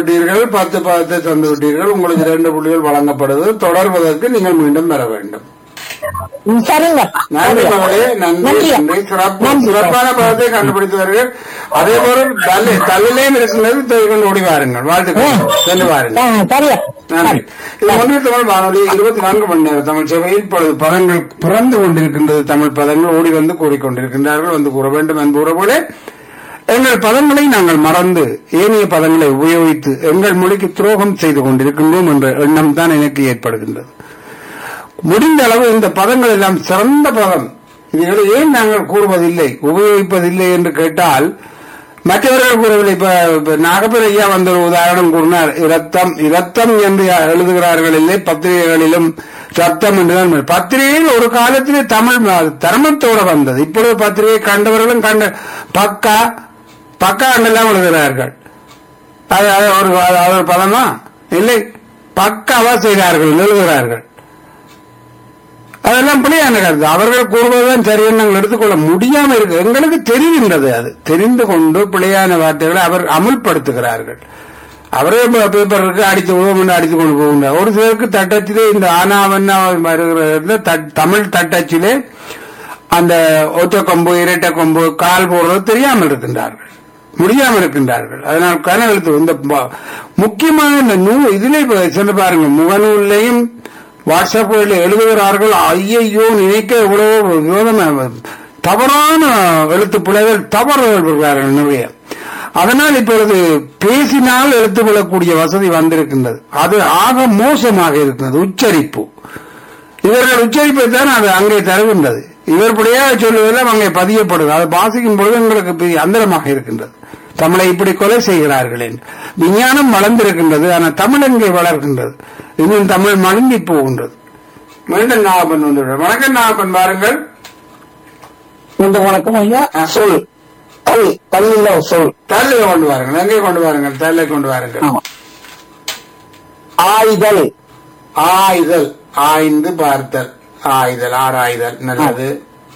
விட்டீர்கள் பத்து பதத்தை தந்து விட்டீர்கள் உங்களுக்கு இரண்டு புள்ளிகள் வழங்கப்படுது தொடர்வதற்கு நீங்கள் மீண்டும் பெற வேண்டும் ம், சரிங்கப்பா நன்றி மகளே நன்றி நன்றி. நன்றி சிறப்பு நன்றி. சிறப்பான பதத்தை கண்டுபிடித்தவர்கள் அதே போல தல்லி தள்ளிலேயும் இருக்கிறது தேர்தல் ஓடி வாருங்கள் வாழ்த்துக்கள் சென்று ஆ, வாருங்கள் சரியா நன்றி இது ஒன்றிய தமிழ் வானொலி இருபத்தி நான்கு மணி நேர தமிழ் சேவையில் இப்பொழுது பதங்கள் பிறந்து கொண்டிருக்கின்றது தமிழ் பதங்கள் ஓடி வந்து கூறிக்கொண்டிருக்கின்றார்கள் வந்து கூற வேண்டும் என்புறவுகளே எங்கள் பதங்களை நாங்கள் மறந்து ஏனைய பதங்களை உபயோகித்து எங்கள் மொழிக்கு துரோகம் செய்து கொண்டிருக்கின்றோம் என்ற எண்ணம் தான் எனக்கு ஏற்படுகின்றது முடிந்த அளவு இந்த பதங்கள் எல்லாம் சிறந்த பதம் இதுகளை ஏன் நாங்கள் கூறுவதில்லை உபயோகிப்பதில்லை என்று கேட்டால் மற்றவர்கள் கூறவில்லை இப்ப இப்ப நாகப்பர் ஐயா வந்த ஒரு உதாரணம் கூறினார் இரத்தம் இரத்தம் என்று எழுதுகிறார்கள் இல்லை பத்திரிகைகளிலும் ரத்தம் என்றுதான் பத்திரிகையில் ஒரு காலத்திலே தமிழ் ம- தர்மத்தோட வந்தது இப்பொழுது பத்திரிகை கண்டவர்களும் கண்ட பக்கா பக்கா என்றெல்லாம் எழுதுகிறார்கள் அது அது ஒரு அது ஒரு பதமா இல்லை பக்காவா செய்கிறார்கள் எழுதுகிறார்கள் அதெல்லாம் பிள்ளையான கருத்து அவர்கள் கூறுவதுதான் சரியென்று நாங்கள் எடுத்துக்கொள்ள முடியாம இருக்கு எங்களுக்கு தெரிகின்றது அது தெரிந்து கொண்டு பிள்ளையான வார்த்தைகளை அவர் அமுல்படுத்துகிறார்கள் அவரே ப- பேப்பர் இருக்கு அடித்து உதவும் அடித்து கொண்டு போகின்றார் ஒரு சிலருக்கு தட்டச்சிலே இந்த ஆனாவன்னா வருகிற தட்- தமிழ் தட்டச்சிலே அந்த ஒற்றை கொம்பு இரட்டை கொம்பு கால் போடுறது தெரியாமல் இருக்கின்றார்கள் முடியாமல் இருக்கின்றார்கள் அதனால் கனவெழுத்து இந்த ப- முக்கியமான இந்த நூ இதிலே இப்ப சென்று பாருங்க முகநூல்லையும் வாட்ஸ்அப்களில் எழுதுகிறார்கள் ஐயையோ நினைக்க எவ்வளவோ விரோதமான தவறான எழுத்து பிழைகள் தவறுகள் வருகிறார்கள் நிறைய அதனால் இப்பொழுது பேசினால் எழுத்து கொள்ளக்கூடிய வசதி வந்திருக்கின்றது அது ஆக மோசமாக இருக்கிறது உச்சரிப்பு இவர்கள் உச்சரிப்பை தான் அது அங்கே தருகின்றது இவர் பிழையாக சொல்லுவதெல்லாம் அங்கே பதியப்படுது அது வாசிக்கும் பொழுது எங்களுக்கு பெரிய அந்தரமாக இருக்கின்றது தமிழை இப்படி கொலை செய்கிறார்கள் என்று. விஞ்ஞானம் வளர்ந்திருக்கின்றது ஆனால் தமிழ் எங்கே வளர்கின்றது இன்னும் தமிழ் மழுங்கி போகின்றது மீண்டும் நாகப்பன் வந்து வணக்கம் நாகப்பன் பாருங்கள் இந்த வணக்கம் ஐயா சொல் சொல் தமிழ்ல சொல் தல்லை கொண்டு வாருங்கள் எங்கே கொண்டு வாருங்கள் தல்லை கொண்டு வாருங்கள் ஆமா ஆய்தல் ஆய்தல் ஆய்ந்து பார்த்தல் ஆய்தல் ஆராய்தல் நல்லது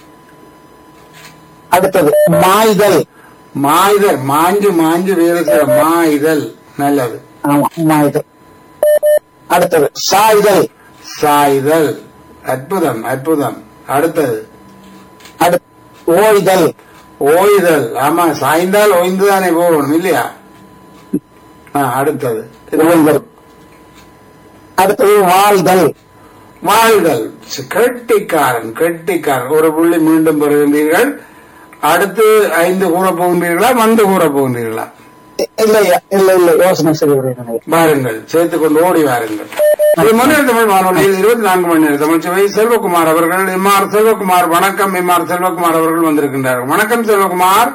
அடுத்தது மாய்தல் மாய்தல் மாஞ்சு மாஞ்சு வேலை செய்ய மாய்தல் நல்லது ஆமா மாய்தல் அடுத்தது சாய்தல் சாய்தல் அற்புதம் அற்புதம் அடுத்தது அடுத்து ஓய்தல் ஓய்தல் ஆமா சாய்ந்தால் ஓய்ந்துதானே போகணும் இல்லையா ஆ, அடுத்தது ஓய்தல் அடுத்தது வாழ்தல் வாழ்தல் கெட்டிக்காரன் கெட்டிக்காரன் ஒரு புள்ளி மீண்டும் பெறுகின்றீர்கள் அடுத்து ஐந்து கூற போகின்றீர்களா வந்து கூற போகின்றீர்களா இ- இல்ல ஐயா இல்ல இல்ல யோசனை செய்கிறேன் வாருங்கள் சேர்த்துக் கொண்டு ஓடி வாருங்கள் இது முன்னர் தமிழ் வானொலியில் இருபத்தி நான்கு மணி நேரம் தமிழ் சுவை செல்வகுமார் அவர்கள் எம் ஆர் செல்வகுமார் வணக்கம் எம் ஆர் செல்வகுமார் அவர்கள் வந்திருக்கின்றார்கள் வணக்கம் செல்வகுமார்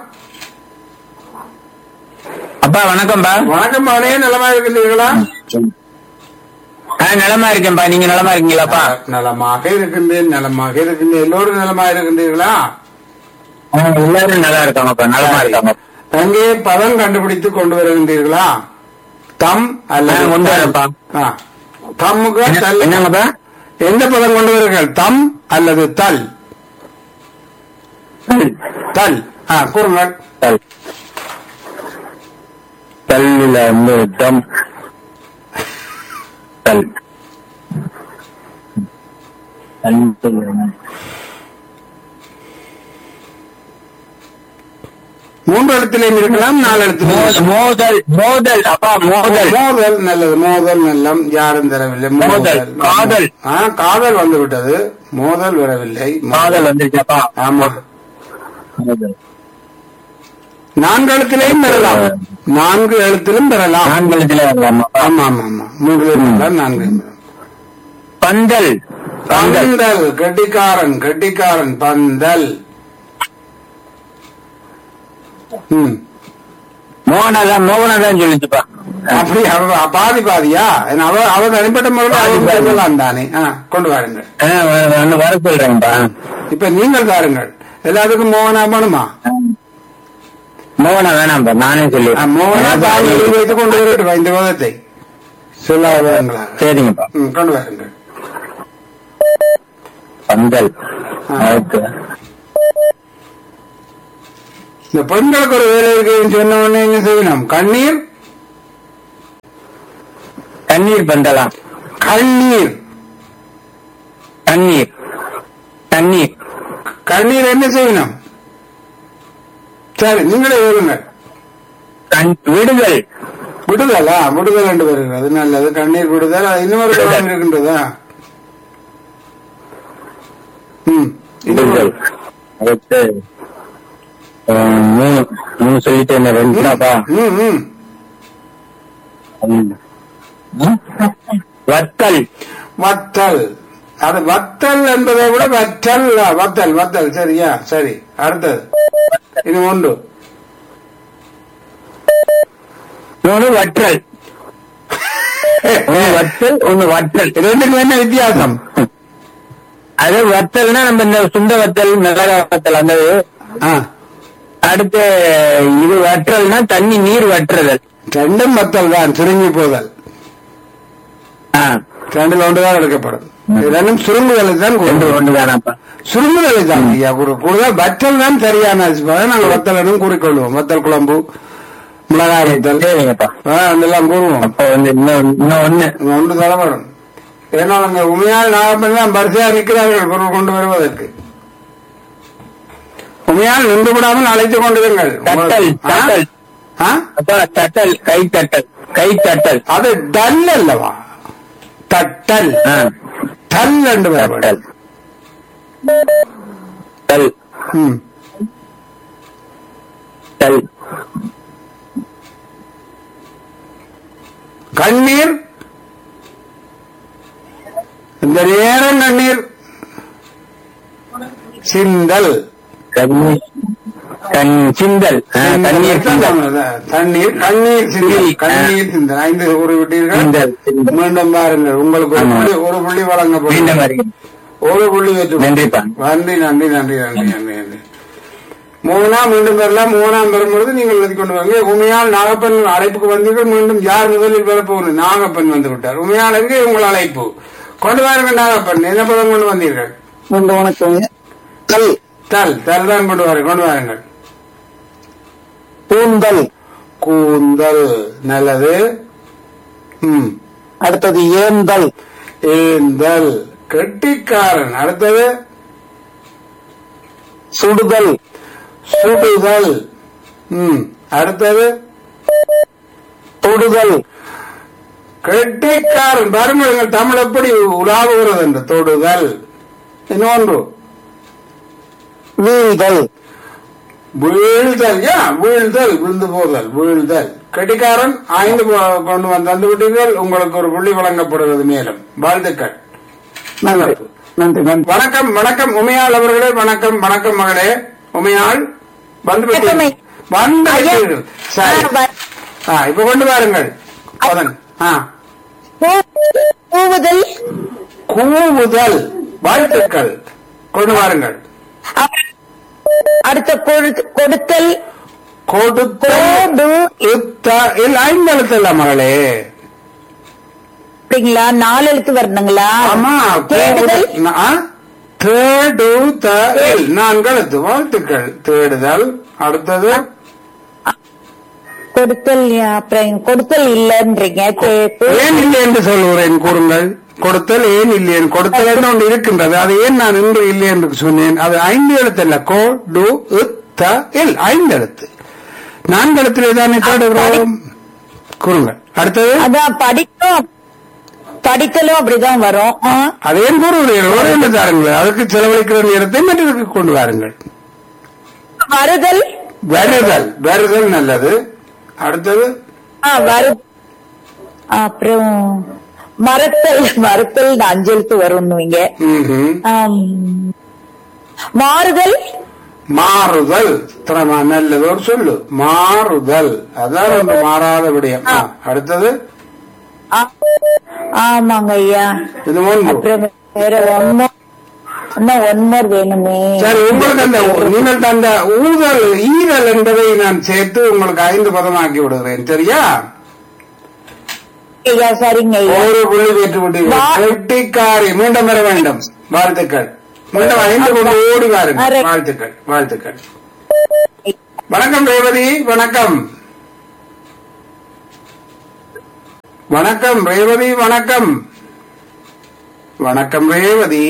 அப்பா வணக்கம்பா வணக்கம் மகனே நலமா இருக்கின்றீர்களா ஆ நலமா இருக்கேன்பா நீங்க நலமா இருக்கீங்களாப்பா நலமாக இருக்கின்றேன் நலமாக இருக்கின்றேன் எல்லோரும் நலமா இருக்கின்றீர்களா ஆ, எல்லாரும் நல்லா இருக்காங்கப்பா நலமா இருக்காங்க அங்கே பதம் கண்டுபிடித்து கொண்டு வருகின்றீர்களா தம் அல்லது ஆ, கொண்டு வரேன்ப்பா. ஆ. தம்முக்கு என்ன- தல் என்னங்கப்பா எந்த பதம் கொண்டு வருகிறீர்கள் தம் அல்லது தல் தல் ஆ கூறுங்கள் தல் தல்லுல வந்து தம் தல் தல் மூன்று எழுத்திலையும் இருக்கலாம் நாலு எழுத்திலையும் மோ- மோதல் மோதல் அப்பா மோதல் மோதல் நல்லது மோதல் நல்லம் யாரும் தரவில்லை மோதல், காதல். ஆ காதல் வந்து விட்டது மோதல் வரவில்லை காதல் வந்துருச்சப்பா ஆமா மோதல் நான்கு எழுத்திலையும் பெறலாம் நான்கு எழுத்திலும் பெறலாம் ஆண்களத்துல வரலாமா ஆமா ஆமா ஆமா மூன்று பெறலாம் நான்கு பெறலாம். பந்தல் பந்தல் பந்தல் கெட்டிக்காரன் கெட்டிக்காரன் பந்தல் ம் மோகனாதான் மோகனாதான் சொல்லிச்சுப்பா அப்படி அவ பாதி பாதியா ஏன்னா அவ அவ தனிப்பட்ட முறையில் பாதி, அவங்க பாதி. சொல்லலாம் தானே ஆ, கொண்டு வாருங்கள் ஆ, வ- வ- வர சொல்றேன்ப்பா இப்ப நீங்கள் தாருங்கள் எல்லாத்துக்கும் மோகனா பண்ணுமா மோகனா வேணாம்ப்பா நானே சொல்லி மோகனா தாய் எழுதி வைத்துக் கொண்டு வரட்டும் இந்த விதத்தை சொல்லாதவங்களா சரிங்கப்பா ம், கொண்டு வாருங்கள் பந்தல் ஆ. ஓகே இந்த பெண்களுக்கு ஒரு வேலை இருக்குன்னு சொன்ன உடனே என்ன செய்யணும் கண்ணீர் தண்ணீர் பந்தலாம் கண்ணீர் தண்ணீர் தண்ணீர் கண்ணீர் என்ன செய்யணும் சரி நீங்களே எழுதுங்க கண் விடுதல் விடுதலா விடுதல் என்று வருகிறது நல்லது கண்ணீர் விடுதல் அது இன்னொரு குணம் இருக்கின்றதா ம் விடுதல் அடுத்து அஹ், மூணு மூணு சொல்லிட்டு என்ன ரெண்டு தான்ப்பா ம் ம் ம். வத்தல் வத்தல் அது வத்தல் என்பதை விட வற்றல் வத்தல் வத்தல் சரியா சரி அடுத்தது இது உண்டு ஒன்று வற்றல் ஒன்று வத்தல் ஒன்று வற்றல் ரெண்டுக்கும் என்ன வித்தியாசம் அது வத்தல்னா நம்ம இந்த சுண்ட வத்தல் மிளகா வத்தல் அந்த இது. ஆ, அடுத்து இது வற்றல்னா தண்ணி நீர் வற்றுதல் ரெண்டும் வத்தல் தான் சுருங்கி போதல் ஆ, ரெண்டுல ஒன்றுதான் எடுக்கப்படும் இது ரெண்டும் சுருங்குதலை தான் ரெண்டு கூறும். ஒன்று தானப்பா சுருங்குதலை தான் ஐயா கூறு- கூடுதல் வற்றல் தான் சரியான அரிசிப்பாக நாங்கள் வத்தல் என்னும் கூறிக்கொள்வோம் வத்தல் குழம்பு மிளகாய் வத்தல் சரிங்கப்பா ஆ, அதெல்லாம் கூறுவோம் அப்ப வந்து இன்னும் இன்னும் ஒண்ணு ஒன்று தலைப்படும் ஏன்னா அவங்க உண்மையால் நாகப்பன் தான் வரிசையா நிற்கிறார்கள் பொருள் கொண்டு வருவதற்கு உண்மையால் நின்று விடாமல் அழைத்துக் கொண்டிருங்கள் தட்டல், ஆ? தட்டல். ஆ? அப்ப தட்டல் கை தட்டல் கை தட்டல் அது டல் அல்லவா தட்டல் ஆ, டல் என்று தட்டல் வரப்படும் தல் ம். தல் கண்ணீர் இந்த நேரம் கண்ணீர் சிந்தல் கண்ணீர் கண் சிந்தல் ஆ, தண்ணீர் சிந்தல் தண்ணீர் கண்ணீர் சிந்தல் கண்ணீர் சிந்தல் ஐந்து கூறிவிட்டீர்கள் சிந்தல், சிந்தல். மீண்டும் பாருங்கள் உங்களுக்கு ஒரு ஆமா. புள்ளி ஒரு புள்ளி மீண்டும் வழங்கப்படும் வருகிறேன். ஒரு புள்ளி வெற்றி நன்றிப்பா. நன்றி நன்றி நன்றி நன்றி நன்றி நன்றி மூணாம் மீண்டும் பெறலாம் மூணாம் பெறும்பொழுது நீங்கள் எழுதி கொண்டு வாங்க உமையால் நாகப்பன் அழைப்புக்கு வந்தீர்கள் மீண்டும் யார் முதலில் பெறப்போகுது நாகப்பன் வந்து விட்டார் உமையால் எங்கே உங்கள் அழைப்பு கொண்டு வாருங்கள் நாகப்பன் என்ன பதம் கொண்டு வந்தீர்கள் மீண்டும் வணக்கம் கல் தல் தல் தான் கொண்டு வாருங்கள் கொண்டு வாருங்கள் கூந்தல் கூந்தல் நல்லது ம் அடுத்தது ஏந்தல் ஏந்தல் கெட்டிக்காரன் அடுத்தது சுடுதல் சுடுதல் ம் அடுத்தது தொடுதல் கெட்டிக்காரன் பாருங்கள் தமிழ் எப்படி உலாவுகிறது என்று தொடுதல் இன்னொன்று வீழ்தல் வீழ்தல் யா வீழ்தல் விழுந்து போதல் வீழ்தல் கெட்டிக்காரன் ஐந்து கொ- கொண்டு வந்து தந்து விட்டீர்கள் உங்களுக்கு ஒரு புள்ளி வழங்கப்படுகிறது மேலும் வாழ்த்துக்கள் நன்றி நன்றி நன்றி வணக்கம் வணக்கம் உமையாள் அவர்களே வணக்கம் வணக்கம் மகளே உமையாள் வந்து விட்டீர்கள். வணக்கம் வந்து ஐயா. விட்டீர்கள். சரி ஆ, வ- ஆ, இப்ப கொண்டு வாருங்கள் பதன் ஆ பூ- பூவுதல் கூவுதல் வாழ்த்துக்கள் கொண்டு வாருங்கள் அப்புறம் அடுத்த கொடு- கொடுத்தல் கொடுத்தல் கோடு இத்த இல்ல ஐந்து எழுத்தல்ல மகளே அப்படிங்களா நாலு எழுத்து வரணுங்களா ஆமா தேடுதல் கூவுதல். ஆ? தேடு த இல். நான்கு எழுத்து வாழ்த்துக்கள் தேடுதல் அடுத்தது கொடுத்தல் அப்புறம் கொடுத்தல் இல்லன்றீங்க தே- தே- ஏன் இல்லை என்று சொல்லுகிறேன் கூறுங்கள் கொடுத்தல் ஏன் இல்லை என்று கொடுத்தல் என்று ஒன்று இருக்கின்றது அது ஏன் நான் இன்று இல்லை என்று சொன்னேன் அது ஐந்து எழுத்து அல்ல கோ டு த இல் ஐந்து எழுத்து நான்கு எழுத்திலே தானே தேடுகிறோம் கூறுங்கள் அடுத்தது அதான் படிக்கும் படித்தலும் அப்படிதான் வரும் ஆ. அது ஏன் கூறுகிறீர்கள் ஒரே ஒன்று தாருங்கள் அதுக்கு செலவழிக்கிற நேரத்தை மற்றதுக்கு கொண்டு வாருங்கள் வருதல் வருதல் வருதல் நல்லது அடுத்தது ஆ, வரு அப்புறம் மரத்தல் மரத்தல் இந்த அஞ்சு எழுத்து வரும்னுவீங்க ம்ஹும். ஆம். மாறுதல் மாறுதல் திறமா நல்லது ஒரு சொல்லு மாறுதல் அதான் ஒன்று மாறாத விடயம் ஆ, அடுத்தது ஆ, ஆமாங்க ஐயா இது ஒன்று அப்புறம் வேற ஒன்னும் இன்னும் ஒன்மோர் வேணுமே சரி உங்களுக்கு அந்த நீங்கள் அந்த ஊதல் ஈரல் என்பதை நான் சேர்த்து உங்களுக்கு ஐந்து பதமாக்கி விடுகிறேன் சரியா ஐயா சரிங்க ஐயா ஒரு புள்ளி பெற்று விட்டீர்கள் வா- கெட்டிக்காரி மீண்டும் பெற வேண்டும் வாழ்த்துக்கள் மீண்டும் ஐந்து கொண்டு ஓடி வாருங்கள் அரே. வாழ்த்துக்கள் வாழ்த்துக்கள் வணக்கம் ரேவதி வணக்கம் வணக்கம் ரேவதி வணக்கம் வணக்கம் ரேவதி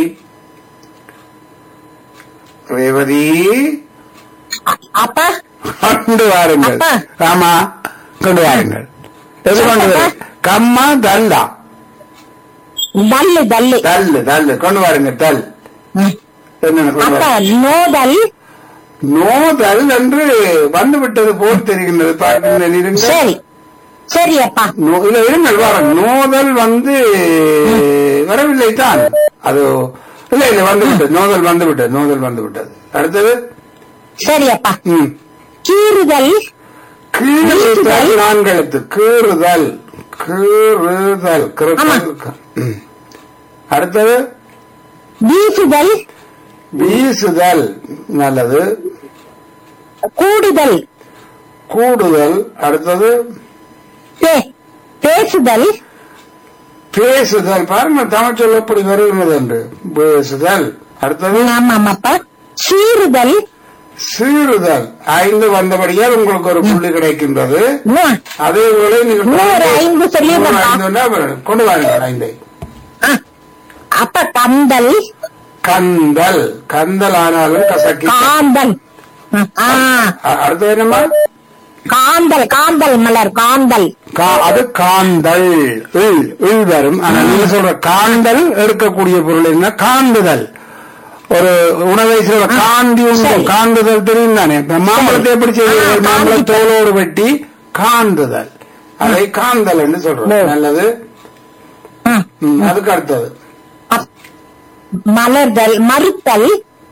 ரேவதி அப்பா கொண்டு வாருங்கள் அப்பா. ஆமா கொண்டு வாருங்கள் எது கொண்டு வரு கம்மா தல்லா தல்லு தல்லு தல்லு தல்லு கொண்டு வாருங்க தல் ம். என்னென்ன கொண்டு அப்பா வாருங்க. நோதல் நோதல் என்று வந்து விட்டது போல் தெரிகின்றது பார்க்கின்றேன் இருங்க சரி சரி அப்பா நோ- இல்ல இருங்கள் வார நோதல் வந்து வரவில்லை தான் அது இல்ல இல்ல வந்து விட்டது நோதல் வந்து விட்டது நோதல் வந்து விட்டது அடுத்தது சரி அப்பா ம் கீறுதல் கீறுதல் நான்கெழுத்து கீறுதல் கீறுதல் கிறுக்கல். ம். அடுத்தது வீசுதல் வீசுதல் நல்லது கூடுதல் கூடுதல் அடுத்தது பே- பேசுதல் பேசுதல் பாருங்க தமிழ் சொல்ல எப்படி வருகிறது என்று பேசுதல் அடுத்தது ஆமாம் அப்பா சீறுதல் சீறுதல் ஐந்து வந்தபடியால் உங்களுக்கு ஒரு புள்ளி கிடைக்கின்றது ம். அதே போல நீங்கள் இன்னொரு ஐந்து சொல்லிடுங்க. இன்னொரு ஐந்து வந்தா அப்புறம் கொண்டு வாருங்கள் ஐந்தை ஆ. அப்ப கந்தல் கந்தல் கந்தல் ஆனாலும் கசக்கி காந்தல் ம். ஆ அ- அடுத்தது என்னமா காந்தல் காந்தல் மலர் காந்தல் கா- அது காந்தல் இல் இல் வரும் ஆனா நீங்க சொல்ற காந்தல் எடுக்கக்கூடிய பொருள் என்ன காந்துதல் ஒரு உணவை சொல்ற காந்தி உண்டு சரி. காந்துதல் தெரியும் தானே இப்ப மாம்பழத்தை எப்படி செய்வீர்கள் ஆ, மாம்பழ காந்தி. தோலோடு வெட்டி காந்துதல் அதை காந்தல் என்று சொல்றோம் ம். நல்லது ம். ம், அதுக்கு அடுத்தது அப்- மலர்தல் மறுத்தல்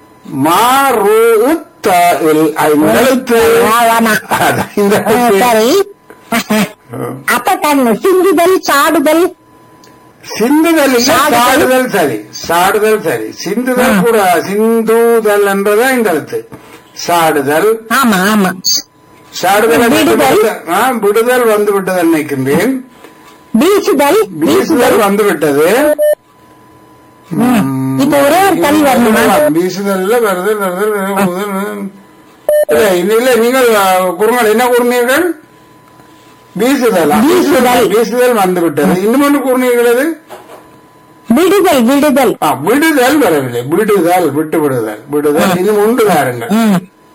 மாறுத்தல் ஐந்து எழுத்து ஆ, வேணாம். அதான் இந்த ஆ, எழுத்து. சரி அப்ப கண் சிந்துதல் சாடுதல் சிந்துதல் இல்ல, சாடுதல். சாடுதல் சரி சாடுதல் சரி சிந்துதல் கூட சிந்துதல் என்றதான் இந்த எழுத்து சாடுதல் ஆமா ஆமா சாடுதல் என்று விடுதல். விடுதல். ஆ, விடுதல் வந்து விட்டது நினைக்கின்றேன் வீசுதல் வீசுதல் வந்து விட்டது ம். இப்ப ஒரே ஒரு கல் வரணுமா வீசுதல்ல வருதல் வருதல் வருதல், வருதல். இல்ல, இல்ல, இல்ல நீங்கள் ஆ, கூறுங்கள் என்ன கூறினீர்கள் வீசுதல் வீசுதல். வீசுதல் வந்து விட்டது இன்னும் ஒன்று கூறினீர்கள் அது விடுதல் விடுதல் ஆ, விடுதல் வரவில்லை விடுதல் விட்டு விடுதல் விடுதல் இன்னும் ஒன்று தாருங்கள் ம்.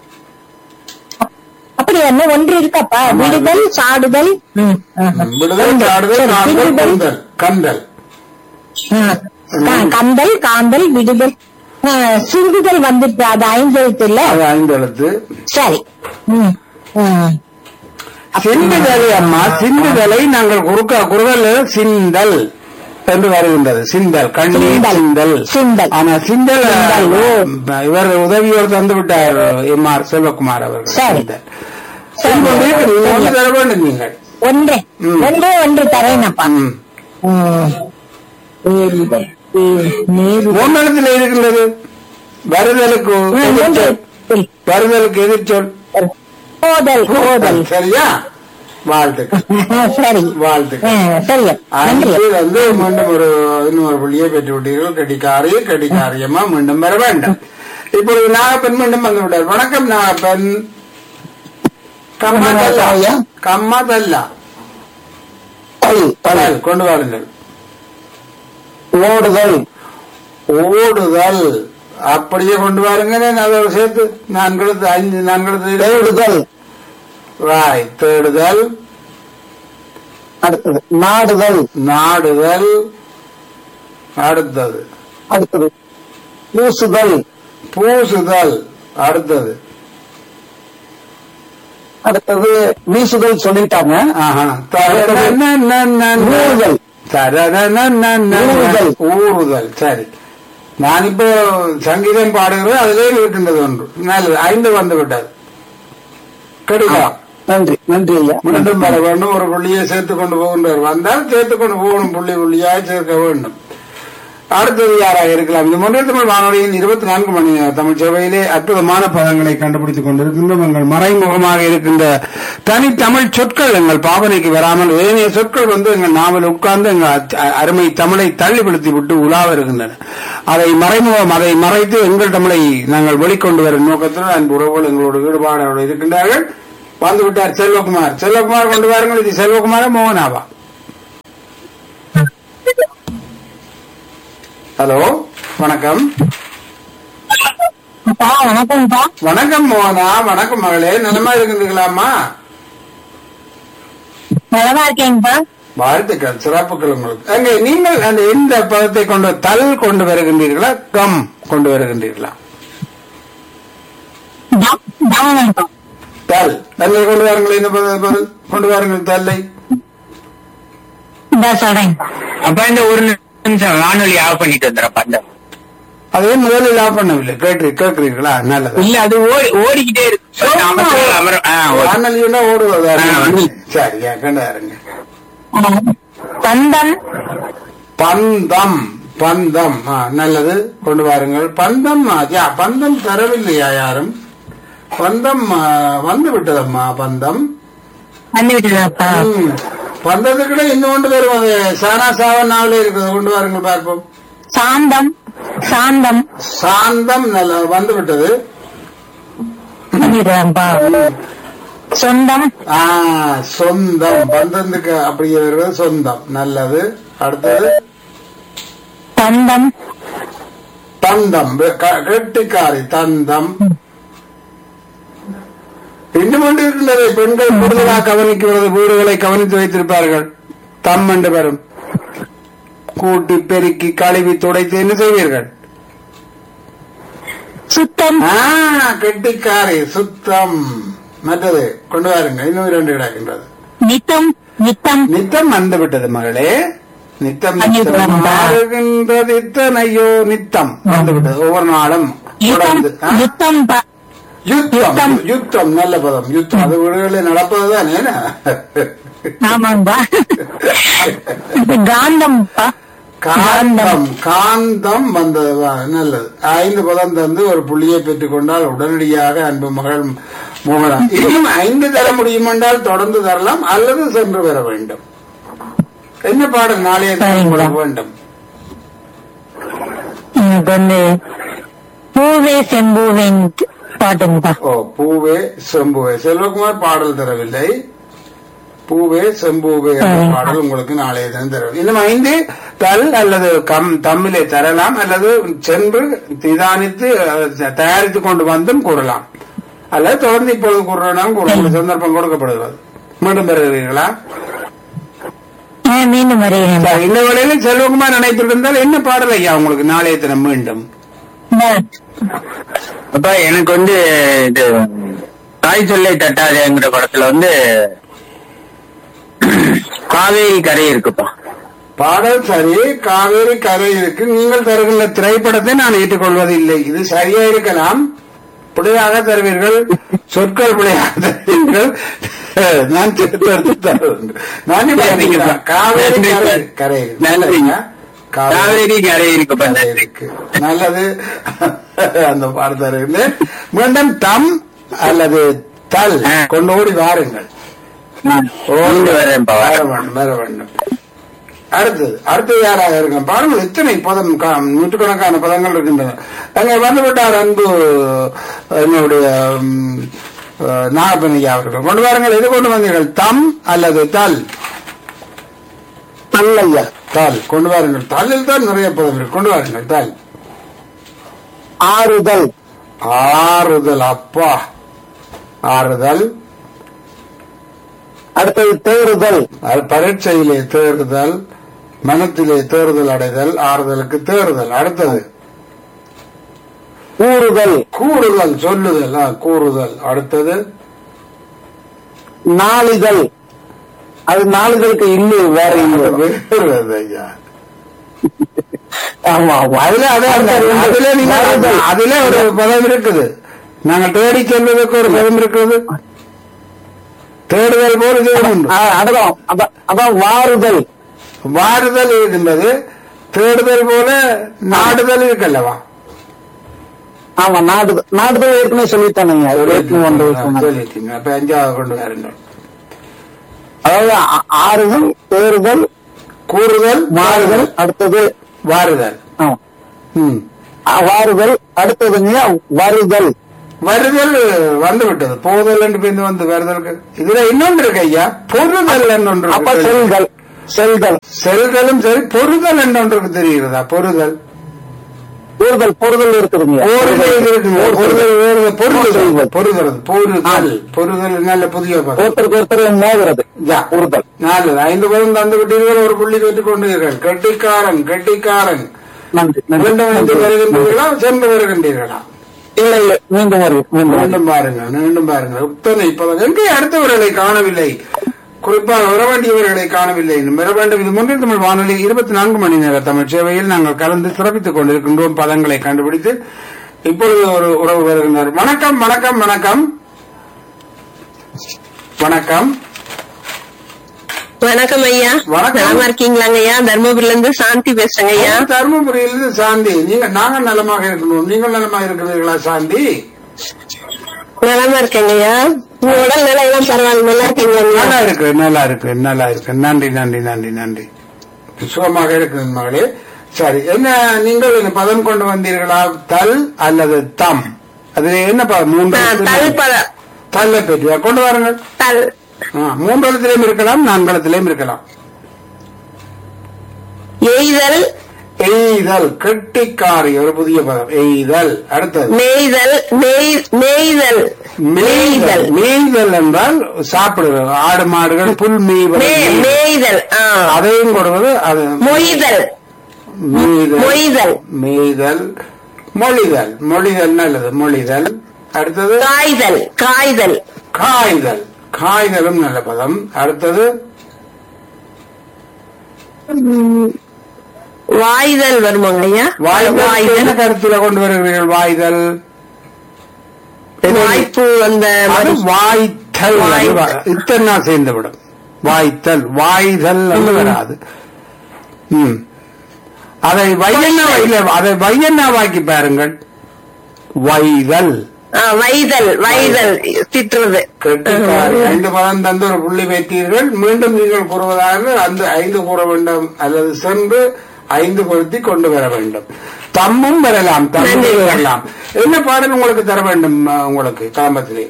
அப்படி என்ன ஒன்று இருக்கப்பா விடுதல் சாடுதல் ம். ஆஹா. விடுதல் சாடுதல் சரி, காந்தல் விடுதல். குந்தல் கந்தல் ஆ. க- கந்தல் காந்தல் விடுதல் ஆ, சிந்துதல் வந்துட்டு அது ஐந்து எழுத்து இல்ல அது ஐந்து எழுத்து சரி ம். ம். சிந்துதலை அம்மா சிந்துதலை நாங்கள் குறுக்க குறுதல் சிந்தல் என்று வருகின்றது சிந்தல் கண்ணீர் சிந்தல். சிந்தல் சிந்தல். ஆனா சிந்தல் சிந்தல், ஓ. இவர் உதவியோடு தந்து விட்டார் எம் ஆர் செல்வகுமார் அவர்கள் சரி. சிந்தல். சரி. சிந்தல் நீங்க ஒன்று தர வேண்டும் நீங்கள் ஒன்று ம். ஒன்றே ஒன்று தரேனப்பா ம். ம். ஏறுதல். ஏ- நேரு- மூன்றெழுத்தில் இருக்கின்றது வருதலுக்கு ம், எதிர்ச்சொல். மூன்று. வருதலுக்கு எதிர்ச்சொல் போதல் போதல் சரியா வாழ்த்துக்கள் சரி வாழ்த்துக்கள் ஆ, சரி நன்றி அஞ்சு வந்து மீண்டும் ஒரு இன்னொரு புள்ளியை பெற்று விட்டீர்கள் கட்டிக்காரி கட்டிக்காரியமா மீண்டும் வர வேண்டும் இப்பொழுது நாகப்பன் மீண்டும் வந்து விட்டார் வணக்கம் நாகப்பன் கம்மா தல்லா ஐயா. கம்மா தல்லா தல் தல் தல், கொண்டு வாருங்கள் ஓடுதல் ஓடுதல் அப்படியே கொண்டு வாருங்க நான் அதோட சேர்த்து நான்கெழுத்து அஞ்சு நான்கெழுத்து தேடுதல் ராய் தேடுதல் அடுத்தது நாடுதல் நாடுதல் அடுத்தது அடுத்தது பூசுதல் பூசுதல் அடுத்தது அடுத்தது வீசுதல் சொல்லிட்டாங்க ஆஹா. தரனனனனன. ஊறுதல். தரனனனனன. ஊறுதல். ஊறுதல் சரி நான் இப்போ சங்கீதம் பாடுகிறேன் அதிலே இருக்கின்றது ஒன்று நல்லது ஐந்து வந்து விட்டது கிடைக்கலாம் நன்றி நன்றி ஐயா மீண்டும் வர வேண்டும் ஒரு புள்ளியை சேர்த்து கொண்டு போகின்றார் வந்தால் சேர்த்து கொண்டு போகணும் புள்ளி புள்ளியாய் சேர்க்க வேண்டும் அடுத்தது யாராக இருக்கலாம் இந்த முன்னேற்ற தமிழ் வானொலியின் இருபத்தி நான்கு மணி நேர தமிழ் சேவையிலே அற்புதமான பதங்களை கண்டுபிடித்துக் கொண்டிருக்கின்றோம் எங்கள் மறைமுகமாக இருக்கின்ற தனித்தமிழ் சொற்கள் எங்கள் பாவனைக்கு வராமல் ஏனைய சொற்கள் வந்து எங்கள் நாவல் உட்கார்ந்து எங்கள் அ- அருமை தமிழை தள்ளிப்படுத்தி விட்டு உலாவ இருக்கின்றன அதை மறைமுகம் அதை மறைத்து எங்கள் தமிழை நாங்கள் வெளிக்கொண்டு வரும் நோக்கத்தில் அன்பு உறவுகள் எங்களோட ஈடுபாடோடு இருக்கின்றார்கள் வந்து விட்டார் செல்வகுமார் செல்வகுமார் கொண்டு வாருங்கள் இது செல்வகுமார மோகனாவா ஹலோ வணக்கம் அப்பா வணக்கம்ப்பா வணக்கம் மோகனா வணக்கம் மகளே நலமா இருக்கின்றீங்களாம்மா நலமா இருக்கேங்கப்பா வாழ்த்துக்கள் சிறப்புகள் உங்களுக்கு அங்கே நீங்கள் அந்த இந்த பதத்தை கொண்டு தல் கொண்டு வருகின்றீர்களா கம் கொண்டு வருகின்றீர்களா தாமப்பா தல் தல்லை கொண்டு வாருங்கள் இந்த பத- பத- கொண்டு வாருங்கள் தல்லை இந்த சொல்றேன் அப்ப இந்த ஒரு நிமிஷம் வானொலி ஆஃப் பண்ணிட்டு வந்துடுறப்ப அந்த அதே முதலில் ஆஃப் பண்ணவில்லை கேட்டு கேட்கிறீர்களா நல்லது இல்ல அது ஓடி ஓடிக்கிட்டே இருக்கு அமர அமர ஆ, ஓகே. வானொலியுன்னா ஓடுவது ஆ, வந்து. சரி கண்டாருங்க பந்தம் பந்தம் பந்தம் ஆ, நல்லது கொண்டு வாருங்கள் பந்தம் ஆ, யா, பந்தம் தரவில்லையா யாரும் பந்தம் ஆ, வந்து விட்டதம்மா பந்தம் வந்து விட்டுதாப்பா ம். பந்தத்துக்குள்ள இன்னொன்று வரும் அது சானா சாவனாவிலே இருக்குது கொண்டு வாருங்கள் பார்ப்போம் சாந்தம் சாந்தம் சாந்தம் நல்ல வந்து விட்டது பண்ணிடுறேன்ப்பா சொந்தம் ஆ சொந்தம் பந்தத்துக்கு அப்படியே வருவது சொந்தம் நல்லது அடுத்தது தந்தம் தந்தம் வெ- க- கெட்டிக்காரி தந்தம் இன்னும் ஒன்று இருக்கின்றது பெண்கள் கூடுதலாக கவனிக்கிறது வீடுகளை கவனித்து வைத்திருப்பார்கள் தம் என்று வரும் கூட்டி பெருக்கி கழுவி துடைத்து என்ன செய்வீர்கள் சுத்தம் ஆ கெட்டிக்காரி சுத்தம் மற்றது கொண்டு வாருங்க இன்னும் இரண்டு கிடக்கின்றது நித்தம் நித்தம் நித்தம் வந்து விட்டது மகளே நித்தம் ஐயோ, நித்தம் வேண்டாம். மாறுகின்றது இத்தனையோ நித்தம் வந்து விட்டது ஒவ்வொரு நாளும் யுத்தம் தொடர்ந்து ஆ? யுத்தம் பா யுத்தம் யுத்தம். யுத்தம் நல்ல பதம் யுத்தம் அது வீடுகளில் நடப்பதுதான் என்ன ஆமாங்கப்பா காந்தம்ப்பா காந்தம் காந்தம் வந்தது வா, நல்லது ஐந்து பதம் தந்து ஒரு புள்ளியை பெற்றுக் கொண்டால் உடனடியாக அன்பு மகள் மோகனா இன்னும் ஐந்து தர முடியும் என்றால் தொடர்ந்து தரலாம் அல்லது சென்று வர வேண்டும் என்ன பாடல் நாளைய தினம் சரிங்க. போட வேண்டும் எனக்கு வந்து பூவே செம்பூவேன் பாட்டுங்கப்பா ஓ பூவே செம்புவே செல்வகுமார் பாடல் தரவில்லை பூவே செம்பூவே என்ற சரிங்க. பாடல் உங்களுக்கு நாளைய தினம் தரவில்லை இன்னும் ஐந்து தல் அல்லது கம் தமிழை தரலாம் அல்லது சென்று நிதானித்து அஹ், தயாரித்துக் கொண்டு வந்தும் கூறலாம் அல்லது தொடர்ந்து இப்பொழுது கூறுறனாலும் கூறக்கூடிய சந்தர்ப்பம் கொடுக்கப்படுகிறது மீண்டும் பெறுகிறீர்களா ஆ, மீண்டும் வருகிறேன் சரி, இந்த வேளையில் செல்வகுமார் நினைத்திருந்தால் என்ன பாடல் ஐயா உங்களுக்கு நாளைய தினம் மீண்டும் அப்ப எனக்கு வந்து இது தாய் சொல்லை தட்டாதேங்கிற படத்துல வந்து காவேரி கரை இருக்குப்பா பாடல் சரி காவேரி கரை இருக்கு நீங்கள் தருகின்ற திரைப்படத்தை நான் ஏற்றுக்கொள்வது இல்லை இது சரியா இருக்கலாம் பிழையாக தருவீர்கள் சொற்கள் பிழையாக தருவீர்கள் நான் தேர்ந்தெடுத்து தருவேன் நான் இப்ப நினைக்கிறேன். காவேரி கரை கரை நன்றிங்க. காவேரி காவேரி கரை இருக்குப்பா கரை இருக்கு நல்லது அந்த பாடல் தருகிறேன் மீண்டும் தம் அல்லது தல் ஆ. கொண்டு ஓடி வாருங்கள் கொண்டு வரேன்ப்பா வர வரேன் வேண்டும் வர வேண்டும் அடுத்தது அடுத்தது யாராக இருக்கும் பாருங்கள் எத்தனை பதம் கா- நூற்றுக்கணக்கான பதங்கள் இருக்கின்றன அங்கே வந்துவிட்டார் அன்பு என்னுடைய ம், அஹ், நாகப்பனியா அவர்கள் கொண்டு வாருங்கள் எது கொண்டு வந்தீர்கள் தம் அல்லது தல் அல்லையா தல் கொண்டு வாருங்கள் தல்லில் தான் நிறைய பதம் இருக்கு கொண்டு வாருங்கள் தல் ஆறுதல் ஆறுதல் அப்பா ஆறுதல் அடுத்தது தேறுதல் அது பரீட்சையிலே தேறுதல் மனத்திலே தேறுதல் அடைதல் ஆறுதலுக்கு தேறுதல் அடுத்தது கூறுதல் கூறுதல் சொல்லுதல் ஆ, கூறுதல் அடுத்தது நாளிதழ் அது நாளிதழுக்கு இல்லை வேற இல்லை வேறுவது ஐயா ஆமா ஆமா அதுல அதே அதுல நீங்க நாளிதழ். அதுல ஒரு பதம் இருக்குது நாங்கள் தேடி செல்வதற்கு ஒரு பதம் இருக்குது தேடுதல் போல் இதுவும் உண்டு ஆ, அதான் அதான் அதான் வாறுதல் வாடுதல் இருக்கின்றது தேடுதல் போல நாடுதல் இருக்கல்லவா ஆமா நாடுதல் நாடுதல் ஏற்கனவே சொல்லிட்டானுங்க ஏற்கனவே ஒன்று சொன்னாங்க. சொல்லிட்டீங்க அப்ப அஞ்சாவது கொண்டு வரணும் அதாவது ஆ- ஆறுதல் தேறுதல் கூறுதல் மாறுதல் அடுத்தது வாருதல் ஆ, ம். ஆ, வாறுதல் அடுத்ததுங்க வருதல் வருதல் வந்து விட்டது போதல் என்று பிந்து வந்து வருதலுக்கு இதுல இன்னொன்று இருக்கு ஐயா பொருதல் என்று ஒன்று அப்ப இருக்கு. செல்தல் செல்தல் செல்தலும் சரி பொருதல் என்று ஒன்றுக்கு தெரிகிறதா பொருதல் கூடுதல் பொறுதல் இருக்குதுங்க போருதல் இருக்குங்க. பொருதல் வேறு பொருதுதல் பொருதுறது பொருதல் பொருதல் நல்ல புதிய பதம் ஒருத்தருக்கு ஒருத்தர் மோதுறது யா. கூடுதல் நல்லது ஐந்து பதம் தந்து விட்டீர்கள் ஒரு புள்ளி பெற்றுக் கொண்டீர்கள் கெட்டிக்காரன் கெட்டிக்காரன் நன்றி நன்றி மீண்டும் வந்து வருகின்றீர்களா சென்று வருகின்றீர்களா இல்ல இல்ல மீண்டும் வருகிறேன் மீண்டும் வருகிறேன். மீண்டும் பாருங்கள் மீண்டும் பாருங்கள் உத்தனை பதம் எங்கே அடுத்தவர்களை காணவில்லை குறிப்பாக வர வேண்டியவர்களை காணவில்லை இன்னும் வர வேண்டும் இது முன்னில் தமிழ் வானொலி இருபத்தி நான்கு மணி நேர தமிழ் சேவையில் நாங்கள் கலந்து சிறப்பித்துக் கொண்டிருக்கின்றோம் பதங்களை கண்டுபிடித்து இப்பொழுது ஒரு உறவு வருகின்றார் வணக்கம் வணக்கம் வணக்கம் வணக்கம் வணக்கம் ஐயா வணக்கம். நலமா இருக்கீங்களாங்க ஐயா தர்மபுரில இருந்து சாந்தி பேசுறேங்க ஐயா தருமபுரியிலிருந்து சாந்தி நீங்க நாங்கள் நலமாக இருக்கணும் நீங்கள் நலமாக இருக்கிறீர்களா சாந்தி நலமா இருக்கேங்க ஐயா உங்க உடல் நிலை எல்லாம் பரவாயில்ல நல்லா இருக்கீங்களா நல்லா இருக்கு நல்லா இருக்கு நல்லா இருக்கு நன்றி நன்றி நன்றி நன்றி சுகமாக இருக்கு மகளே சரி என்ன நீங்கள் இந்த பதம் கொண்டு வந்தீர்களா தல் அல்லது தம் அது என்ன பதம் மூன்று ஆ, தல் பத தல்லை பற்றியா கொண்டு வாருங்கள் தல் ஆ, மூன்று எழுத்திலையும் இருக்கலாம் நான்கு எழுத்திலையும் இருக்கலாம் எய்தல் எய்தல் கெட்டிக்காரி ஒரு புதிய பதம் எய்தல் அடுத்தது மேய்தல் மேய் மேய்தல் மேய்தல் மேய்தல் என்றால் சாப்பிடுவது ஆடு மாடுகள் புல் மேய்வது மே- மேய்தல் ஆ. அதையும் கொடுவது அது மொய்தல் மேய்தல் மொய்தல் மேய்தல் மொழிதல் மொழிதல் நல்லது மொழிதல் அடுத்தது காய்தல் காய்தல் காய்தல் காய்தலும் நல்ல பதம் அடுத்தது வாய்தல் வருமாங்க ஐயா வாய்தல் என்ன வாய்தல் கருத்துல கொண்டு வருகிறீர்கள் வாய்தல் வாய்ப்பு அந்த அது மாதிரி. வாய்த்தல் வாய்- அது வா- இத்தனை சேர்ந்து விடும் வாய்த்தல் வாய்தல் என்று வராது ம். அதை வையண்ணா இல்ல அதை வையண்ணா வாக்கி பாருங்கள் வைதல் ஆ, வைதல் வைதல் திட்டுறது கெட்டிக்காரி ஐந்து பதம் தந்து ஒரு புள்ளி வைத்தீர்கள் மீண்டும் நீங்கள் கூறுவதாக அந்த ஐந்து கூற வேண்டும் அல்லது சென்று ஐந்து பொருத்தி கொண்டு வர வேண்டும் தம்மும் வரலாம் தம்மும் நன்றி. வரலாம் என்ன பாடல் உங்களுக்கு தர வேண்டும் அஹ், உங்களுக்கு காம்பத்திலே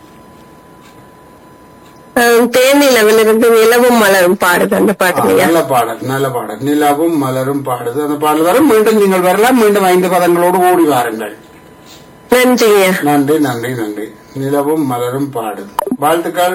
தேனிலவிலிருந்து நிலவும் மலரும் பாடுது அந்த ஆ, பாட்டுங்கய்யா நல்ல பாடல் நல்ல பாடல் நிலாவும் மலரும் பாடுது அந்த பாடல் வரும் மீண்டும் நீங்கள் வரலாம் மீண்டும் ஐந்து பதங்களோடு ஓடி வாருங்கள் நன்றிங்கய்யா நன்றி நன்றி நன்றி நிலவும் மலரும் பாடுது வாழ்த்துக்கள்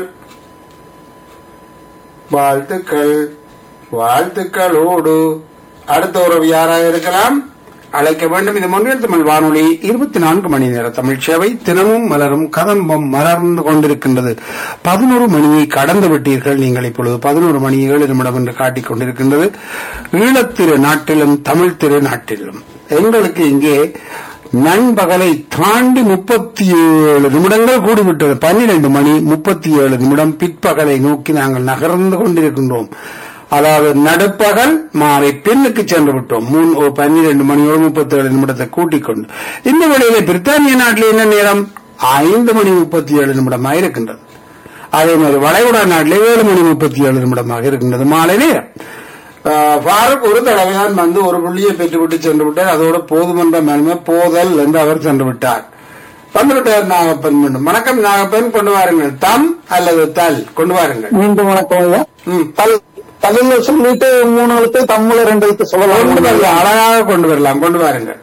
வாழ்த்துக்கள் வாழ்த்துக்களோடு அடுத்த உறவு யாராக இருக்கலாம் அழைக்க வேண்டும் இது முன்னில் தமிழ் வானொலி இருபத்தி நான்கு மணி நேர தமிழ் சேவை தினமும் மலரும் கதம்பம் மலர்ந்து கொண்டிருக்கின்றது பதினோரு மணியை கடந்து விட்டீர்கள் நீங்கள் இப்பொழுது பதினோரு மணி ஏழு நிமிடம் என்று காட்டிக் கொண்டிருக்கின்றது ஈழத்திரு நாட்டிலும் தமிழ் திரு நாட்டிலும் எங்களுக்கு இங்கே நண்பகலை தாண்டி முப்பத்தி ஏழு நிமிடங்கள் கூடிவிட்டது பன்னிரண்டு மணி முப்பத்தி ஏழு நிமிடம் பிற்பகலை நோக்கி நாங்கள் நகர்ந்து கொண்டிருக்கின்றோம் அதாவது நடுப்பகல் மாலை பின்னுக்கு சென்று விட்டோம் மூணு ஓ, பன்னிரண்டு மணியோடு முப்பத்தி ஏழு நிமிடத்தை கூட்டிக் கொண்டு இந்த வேளையிலே பிரித்தானிய நாட்டில் என்ன நேரம் ஐந்து மணி முப்பத்தி ஏழு நிமிடமாக இருக்கின்றது அதே மாதிரி வளைகுடா நாட்டிலே ஏழு மணி முப்பத்தி ஏழு நிமிடமாக இருக்கின்றது மாலை நேரம் ஆஹ் ஃபாரூக் ஒரு தடவை தான் வந்து ஒரு புள்ளியை பெற்றுவிட்டு சென்று விட்டார் அதோட போதுமன்ற மேன்மை போதல் என்று அவர் சென்று விட்டார் வந்துவிட்டார் நாகப்பன் மீண்டும் வணக்கம் நாகப்பன் கொண்டு வாருங்கள் தம் அல்லது தல் கொண்டு வாருங்கள் மீண்டும் வணக்கம் ஐயா ம். தல் தமிழ்ல சொல்லிட்டு மூணு எழுத்து தமிழ்ல ரெண்டு எழுத்து கொண்டு சொல்லலாம் வரலாம் அழகாக கொண்டு வரலாம் கொண்டு வாருங்கள்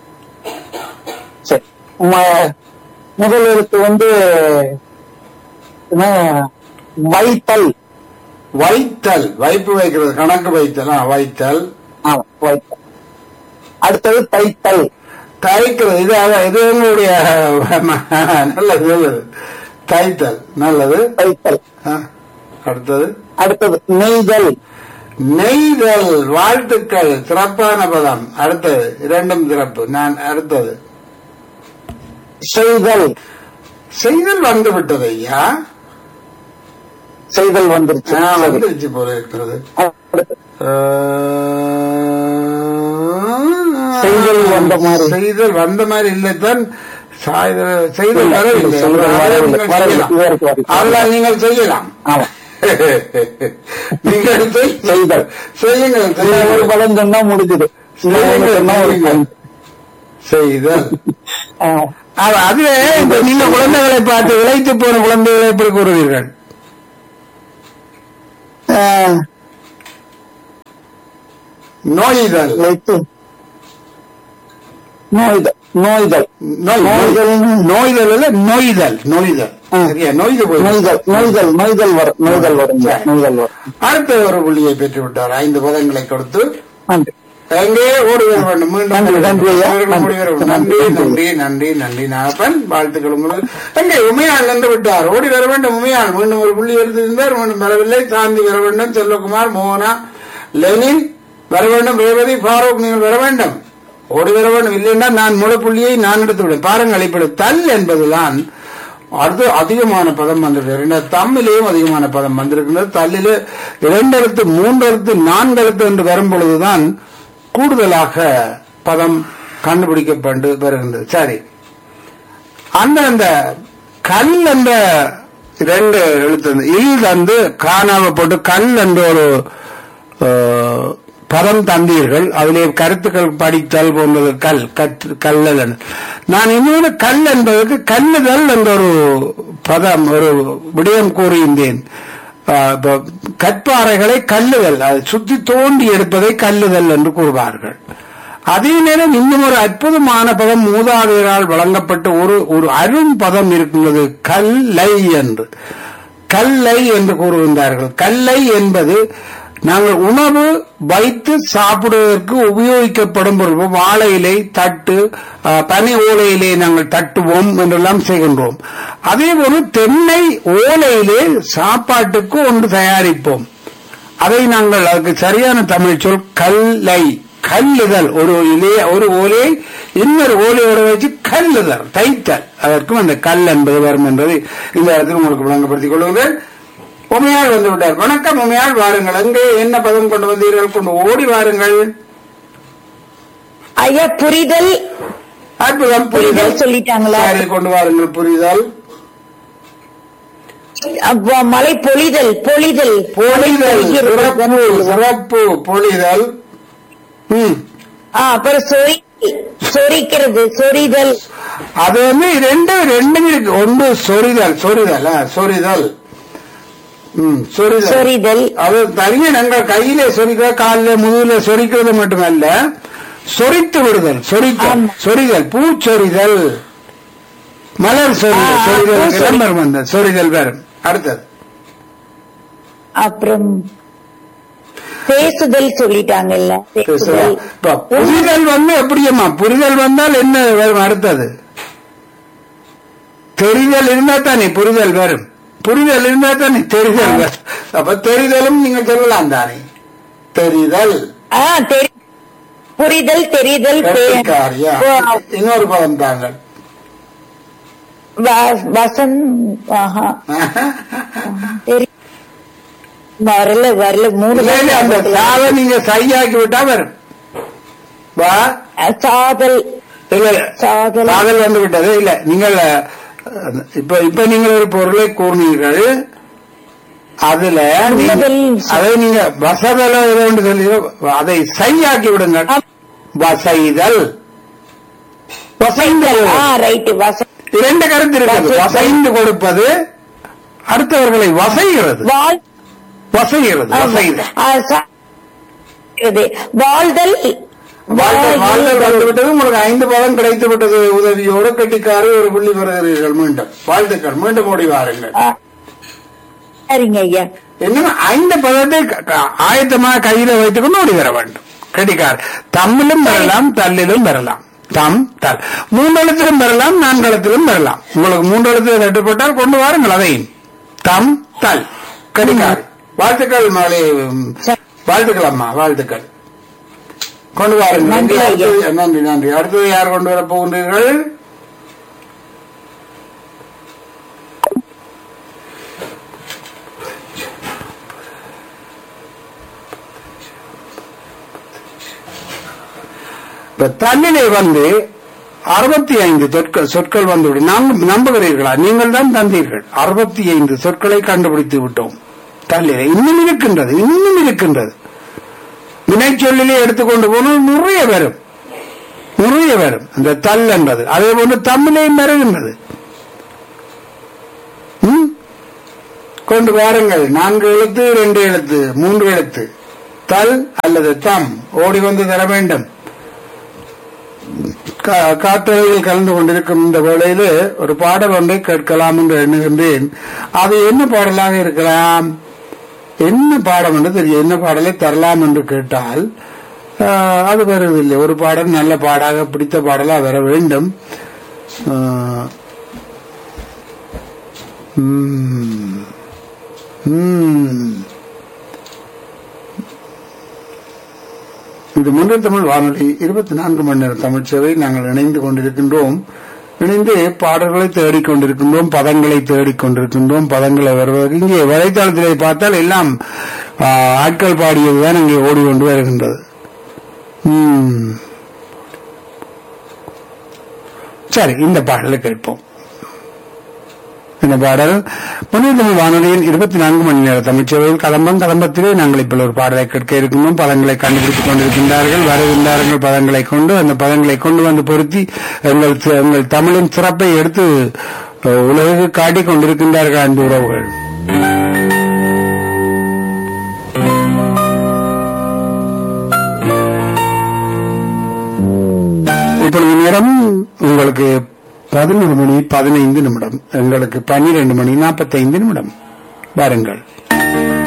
சரி ம- முதல் எழுத்து வந்து என்ன, வைத்தல் வைத்தல் வைப்பு வைக்கிறது கணக்கு வைத்தல் ஆ, வைத்தல் ஆமா வைத்தல் அடுத்தது தைத்தல் தைக்கிறது இது அதான், இது எங்களுடைய நல்லது நல்லது தைத்தல் நல்லது தைத்தல் ஆ, அடுத்தது அடுத்தது நெய்தல் நெய்தல் வாழ்த்துக்கள் சிறப்பான பதம் அடுத்தது இரண்டும் சிறப்பு நான் அடுத்தது செய்தல் செய்தல் வந்து விட்டது ஐயா செய்தல் வந்துருச்சு ஆ, சரி. வந்துருச்சு போல இருக்கிறது அடுத்து ஆ, செய்தல் வந்த மாதிரி. செய்தல் வந்த மாதிரி இல்லைத்தான் சாய்தல் செய்தல் வரவில்லை செய்தல் வரவில்லை. நீங்கள் வரவில்லை. செய்யலாம். இதற்கு வரைக்கும். அதெல்லாம் நீங்கள் செய்யலாம் ஆமா நீங்கள் செய்- செய்தல். செய்யுங்கள் இது ஒரு செய்யுங்கள். பலம் சொன்னா முடிஞ்சது இன்னும் ஒண்ணு சொன்னா ஒரு செய்யுங்கள். point. செய்தல் ஆ. அது- அதுவே இந்த நீங்க குழந்தைகளை பார்த்து இழைத்து போன குழந்தைகளை எப்படி கூறுவீர்கள் ஆ, நோய்தல் வைத்து நோய்தல் நோய்தல் நோய் நோய்தல் நோய்தல் இல்ல நோய்தல் நோய்தல் ஆ. சரியா நோய்து போய் நோய்தல் நோய்தல் நோய்தல் வரும் நோய்தல் வரும் சரி. நோய்தல் வரும் அடுத்த ஒரு புள்ளியை பெற்று விட்டார் ஐந்து பதங்களை கொடுத்து நன்றி எங்கே ஓடி வர வேண்டும் மீண்டும் நன்றி, நன்றி ஐயா. மீண்டும் ஓடி வர வேண்டும். நன்றி நன்றி. நன்றி நன்றி நன்றி நாகப்பன் வாழ்த்துக்கள் உங்களுக்கு எங்கே உமையாள் நின்று விட்டார் ஓடி வர வேண்டும் உமையாள் மீண்டும் ஒரு புள்ளி எடுத்திருந்தார் மீண்டும் வரவில்லை சாந்தி வர வேண்டும் செல்வகுமார் மோகனா லெனின் வர வேண்டும் ரேவதி ஃபாரூக் நீங்கள் வர வேண்டும் ஓடி வர வேண்டும் இல்லைன்னா நான் முழு புள்ளியை நான் எடுத்து விடுவேன் பாருங்கள் இப்படி தல் என்பதுதான் அது அதிகமான பதம் வந்திருக்கு தமிழையும் அதிகமான பதம் வந்திருக்கிறது தல்லில் இரண்டு எழுத்து மூன்று எழுத்து நான்கு எழுத்து என்று வரும் பொழுதுதான் கூடுதலாக பதம் கண்டுபிடிக்கப்பட்டு வருகின்றது சரி அந்த அந்த கல் என்ற இரண்டு எழுத்து வந்து இல் வந்து காணாம போட்டு கல் என்ற ஒரு அஹ், பதம் தந்தீர்கள் அதிலே கருத்துக்கள் படித்தல் போன்றது கல் கற்று கல்லல் என்று. நான் இன்னொரு கல் என்பதற்கு கல்லுதல் என்ற ஒரு பதம் ஒரு விடயம் கூறியிருந்தேன் அஹ், இப்ப கற்பாறைகளை கல்லுதல் அதை சுத்தி தோண்டி எடுப்பதை கல்லுதல் என்று கூறுவார்கள் அதே நேரம் இன்னும் ஒரு அற்புதமான பதம் மூதாதையரால் வழங்கப்பட்ட ஒரு ஒரு அரும் பதம் இருக்கின்றது கல்லை என்று கல்லை என்று கூறுகின்றார்கள் கல்லை என்பது நாங்கள் உணவு வைத்து சாப்பிடுவதற்கு உபயோகிக்கப்படும் பொழுது வாழை இலை தட்டு அஹ், பனை ஓலையிலே நாங்கள் தட்டுவோம் என்றெல்லாம் செய்கின்றோம் அதே போல தென்னை ஓலையிலே சாப்பாட்டுக்கு ஒன்று தயாரிப்போம் அதை நாங்கள் அதுக்கு சரியான தமிழ் சொல் கல்லை கல்லுதல் ஒரு இலைய ஒரு ஓலையை இன்னொரு ஓலையோட வச்சு கல்லுதல் தைத்தல் அதற்கும் அந்த கல் என்பது வரும் என்பதை இந்த இடத்தில் உங்களுக்கு விளங்கப்படுத்திக் கொள்ளுங்கள் உமையாள் வந்து விட்டார் வணக்கம் உமையாள் வாருங்கள் அங்கே என்ன பதம் கொண்டு வந்தீர்கள் கொண்டு ஓடி வாருங்கள் ஐயா புரிதல் அற்புதம் புரிதல் புரிதல் சொல்லிட்டாங்களா? சரி கொண்டு வாருங்கள் புரிதல் அப்ப மழை பொழிதல் பொழிதல் பொழிதல் பொழிகிறது. சிறப்பு சிறப்பு பொழிதல் ம் ஆ, அப்புறம் சொறி சொரிக்கிறது சொரிதல் அது வந்து ரெண்டு ரெண்டும் இருக்கு ஒன்று சொரிதல் சொரிதல் ஆ, சொரிதல் ம் சொரிதல் சொரிதல் அது தனியா நாங்கள் கையிலே சொரிக்கிற காலில முதுகுல சொரிக்கிறது மட்டுமல்ல சொரித்து விடுதல் சொரித்தல் ஆமா. சொரிதல் பூச்சொரிதல் மலர் சொரிதல் ஆ, சொரிதல் பூச்சொரி- விளம்பரம் வந்த சொரிதல் வரும் அடுத்தது அப்புறம் பேசுதல் சொல்லிட்டாங்கல்ல பேசுதல் இப்ப புரிதல் வந்து எப்படியம்மா புரிதல் வந்தால் என்ன வரும் அடுத்தது தெரிதல் இருந்தா தானே புரிதல் வரும் புரிதல் இருந்தா தானே தெரிதல் வரும் அப்ப தெரிதலும் நீங்க சொல்லலாம் தானே தெரிதல் ஆ தெரி புரிதல் தெரிதல் பே- கட்டிக்காரியா. வ- இன்னொரு பதம் தாங்கள் வ- வசன் ஆஹா தெரி வரல வரல மூணு இல்ல, இல்ல, அந்த தான் சாவை நீங்க சையாக்கி விட்டா வரும் வா சாதல் இல்ல இல்ல. சாதல் காதல் வந்து விட்டது இல்ல நீங்கள் அஹ், இப்ப இப்ப நீங்கள் ஒரு பொருளை கூறினீர்கள் அதுல நீங்க- உண்மைகள் அதை நீங்க வசதல என்று சொல்லி அதை சையாக்கி விடுங்கள் ஆம். வசைதல் வசைந்து ஆ ரைட் வசன் இரண்டு கருத்து இருக்கிறது வசைதல். வசைந்து கொடுப்பது அடுத்தவர்களை வசைகிறது வாழ் வசைகிறது வசைதல் ஆ, சா- இது. வாழ்தல் வாழ்தல் வாழ்தல் வாழ்தல். வந்துவிட்டது உங்களுக்கு ஐந்து பதம் கிடைத்து விட்டது உதவியோடு கட்டிக்காரு ஒரு புள்ளி பெறுகிறீர்கள் மீண்டும் வாழ்த்துக்கள் மீண்டும் ஓடி வாருங்கள் ஆ, சரிங்க ஐயா இன்னும் ஐந்து பதத்தை க- க- ஆயத்தமா கையில வைத்துக் கொண்டு ஓடி வர வேண்டும் கடிகார் தமிழும் பெறலாம் தல்லிலும் பெறலாம் தம் தல் மூன்று எழுத்திலும் பெறலாம் நான்கு எழுத்திலும் பெறலாம் உங்களுக்கு மூன்று எழுத்தில் தட்டுப்பட்டால் கொண்டு வாருங்கள் அதையும் தம் தல் கடிகார் வாழ்த்துக்கள் மாலை சரி. வாழ்த்துக்கள் அம்மா வாழ்த்துக்கள் கொண்டு வாருங்கள் நன்றி, ஐயா. அடுத்தது- நன்றி நன்றி அடுத்தது யார் கொண்டு வர போகின்றீர்கள் இப்ப தன்னிலை வந்து அறுபத்தி ஐந்து சொற்கள் சொற்கள் வந்துவிடும் நாங்கள் நம்புகிறீர்களா நீங்கள் தான் தந்தீர்கள் அறுபத்தி ஐந்து சொற்களை கண்டுபிடித்து விட்டோம் தன்னிலை இன்னும் இருக்கின்றது இன்னும் இருக்கின்றது வினைச்சொல்லிலே எடுத்துக்கொண்டு போனால் நிறைய வரும் நிறைய வரும் அந்த தல் என்பது அதே போன்று தமிழையும் வருகின்றது ம்? கொண்டு வாருங்கள் நான்கு எழுத்து இரண்டு எழுத்து மூன்று எழுத்து தல் அல்லது தம் ஓடி வந்து தர வேண்டும் கா- காற்றலையில் கலந்து கொண்டிருக்கும் இந்த வேளையில ஒரு பாடல் ஒன்றை கேட்கலாம் என்று எண்ணுகின்றேன் அது என்ன பாடலாக இருக்கலாம் என்ன பாடம் என்று தெரியும் என்ன பாடலை தரலாம் என்று கேட்டால் ஆஹ், அது வருவதில்லை ஒரு பாடல் நல்ல பாடாக பிடித்த பாடலா வர வேண்டும் ஆஹ், உம், உம். இது முன்னில் தமிழ் வானொலி இருபத்தி நான்கு மணி நேர தமிழ் சேவை நாங்கள் இணைந்து கொண்டிருக்கின்றோம் இணைந்து பாடல்களை தேடிக் கொண்டிருக்கின்றோம் பதங்களை தேடிக் கொண்டிருக்கின்றோம் பதங்களை வருவதற்கு இங்கே வலைத்தளத்திலே பார்த்தால் எல்லாம் ஆ, ஆட்கள் பாடியதுதான் இங்கே ஓடிக்கொண்டு வருகின்றது ம். சரி இந்த பாடலை கேட்போம் இந்த பாடல் முன்னூறு தமிழ் வானொலியின் இருபத்தி நான்கு மணி நேர தமிழ்ச்சேவையில் கலம்பம் கலம்பத்திலே நாங்கள் இப்ப ஒரு பாடலை கேட்க இருக்கின்றோம் பதங்களை கண்டுபிடித்துக் கொண்டிருக்கின்றார்கள் வருகின்றார்கள் பதங்களை கொண்டு அந்த பதங்களை கொண்டு வந்து பொருத்தி எங்கள் சி- எங்கள் தமிழின் சிறப்பை எடுத்து அஹ், உலகுக்கு காட்டிக் கொண்டிருக்கின்றார்கள் அன்பு உறவுகள் இப்பொழுது நேரம் உங்களுக்கு பதினொரு மணி பதினைந்து நிமிடம் எங்களுக்கு பன்னிரண்டு மணி நாற்பத்தைந்து நிமிடம் வாருங்கள்